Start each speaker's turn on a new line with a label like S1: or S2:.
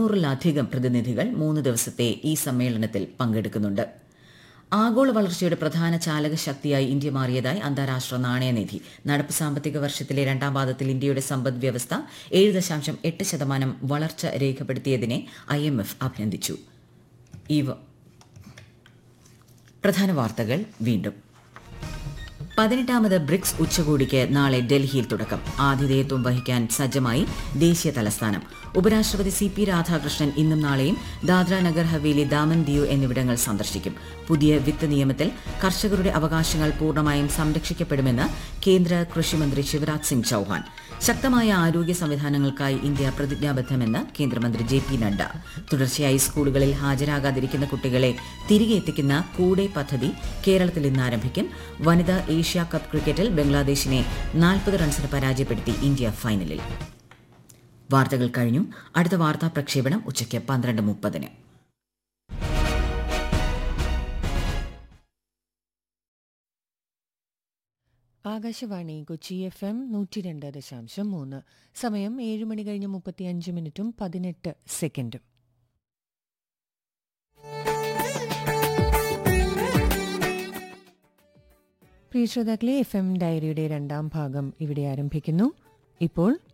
S1: തൊണ്ണൂറിലധികം പ്രതിനിധികൾ മൂന്ന് ദിവസത്തെ ഈ സമ്മേളനത്തിൽ പങ്കെടുക്കുന്നുണ്ട് ആഗോള വളർച്ചയുടെ പ്രധാന ചാലക ശക്തിയായി ഇന്ത്യ മാറിയതായി അന്താരാഷ്ട്ര നാണയനിധി നടപ്പ് സാമ്പത്തിക വർഷത്തിലെ രണ്ടാം പാദത്തിൽ ഇന്ത്യയുടെ സമ്പദ് വ്യവസ്ഥ ഏഴ് ദശാംശം എട്ട് ശതമാനം വളർച്ച രേഖപ്പെടുത്തിയതിനെ ഐ എം എഫ് അഭിനന്ദിച്ചു ഈ വ- പ്രധാന വാർത്തകൾ വീണ്ടും പതിനെട്ടാമത് ബ്രിക്സ് ഉച്ചകോടിക്ക് നാളെ ഡൽഹിയിൽ തുടക്കം ആതിഥേയത്വം വഹിക്കാൻ സജ്ജമായി ദേശീയ തലസ്ഥാനം ഉപരാഷ്ട്രപതി സി പി രാധാകൃഷ്ണൻ ഇന്നും നാളെയും ദാദ്ര നഗർ ഹവേലി ദാമൻ ദിയു എന്നിവിടങ്ങൾ സന്ദർശിക്കും പുതിയ വിത്ത് നിയമത്തിൽ കർഷകരുടെ അവകാശങ്ങൾ പൂർണ്ണമായും സംരക്ഷിക്കപ്പെടുമെന്ന് കേന്ദ്ര കൃഷിമന്ത്രി ശിവരാജ് സിംഗ് ചൌഹാൻ ശക്തമായ ആരോഗ്യ സംവിധാനങ്ങൾക്കായി ഇന്ത്യ പ്രതിജ്ഞാബദ്ധമെന്ന് കേന്ദ്രമന്ത്രി ജെ പി നഡ്ഡ തുടർച്ചയായി സ്കൂളുകളിൽ ഹാജരാകാതിരിക്കുന്ന കുട്ടികളെ തിരികെ എത്തിക്കുന്ന കൂടെ പദ്ധതി കേരളത്തിൽ ഇന്ന് ആരംഭിക്കും വനിതാ ഏഷ്യ കപ്പ് ക്രിക്കറ്റിൽ ബംഗ്ലാദേശിനെ നാൽപ്പത് റൺസിന് പരാജയപ്പെടുത്തി ഇന്ത്യ ഫൈനലിൽ വാർത്തകൾ കഴിഞ്ഞു അടുത്ത വാർത്താ പ്രക്ഷേപണം ഉച്ചയ്ക്ക് പന്ത്രണ്ട് മുപ്പതിന്
S2: ആകാശവാണി കൊച്ചി എഫ് എം നൂറ്റി രണ്ട് ദശാംശം മൂന്ന് സമയം ഏഴ് മണി കഴിഞ്ഞ് മുപ്പത്തിയഞ്ച് മിനിറ്റും പതിനെട്ട് സെക്കൻഡും പ്രിയ ശ്രോതാക്കളെ എഫ് എം ഡയറിയുടെ രണ്ടാം ഭാഗം ഇവിടെ ആരംഭിക്കുന്നു ഇപ്പോൾ